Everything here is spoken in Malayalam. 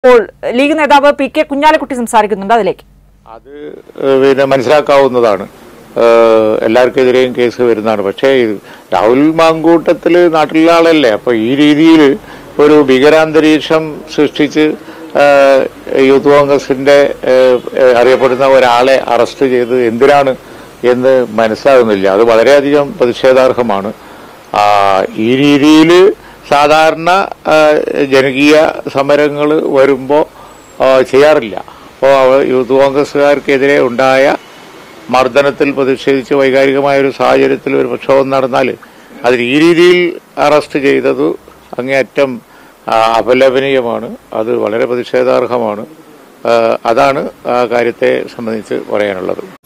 ഇപ്പോൾ ലീഗ് നേതാവ് പി കെ കുഞ്ഞാലിക്കുട്ടി സംസാരിക്കുന്നുണ്ട് അതിലേക്ക് അത് ഏഹ്, പിന്നെ മനസ്സിലാക്കാവുന്നതാണ് ഏഹ്, എല്ലാവർക്കെതിരെയും കേസ് വരുന്നതാണ് പക്ഷേ ഇത് രാഹുൽ മാങ്കൂട്ടത്തിൽ നാട്ടിലുള്ള ആളല്ലേ അപ്പൊ ഈ രീതിയിൽ ഒരു ഭീകരാന്തരീക്ഷം സൃഷ്ടിച്ച് ഏഹ്, യൂത്ത് കോൺഗ്രസിന്റെ ഏഹ്, ഏഹ്, അറിയപ്പെടുന്ന ഒരാളെ അറസ്റ്റ് ചെയ്ത് എന്തിനാണ് എന്ന് മനസ്സിലാകുന്നില്ല അത് വളരെയധികം പ്രതിഷേധാർഹമാണ് ആ, ഈ രീതിയിൽ സാധാരണ ആ, ജനകീയ സമരങ്ങൾ വരുമ്പോൾ ചെയ്യാറില്ല അപ്പോൾ യൂത്ത് കോൺഗ്രസ്സുകാർക്കെതിരെ ഉണ്ടായ മർദ്ദനത്തിൽ പ്രതിഷേധിച്ച് വൈകാരികമായ ഒരു സാഹചര്യത്തിൽ ഒരു പ്രക്ഷോഭം നടന്നാൽ അതിൽ ഈ രീതിയിൽ അറസ്റ്റ് ചെയ്തത് അങ്ങേയറ്റം ആ, അപലപനീയമാണ് അത് വളരെ പ്രതിഷേധാർഹമാണ് ആ, അതാണ് ആ കാര്യത്തെ സംബന്ധിച്ച് പറയാനുള്ളത്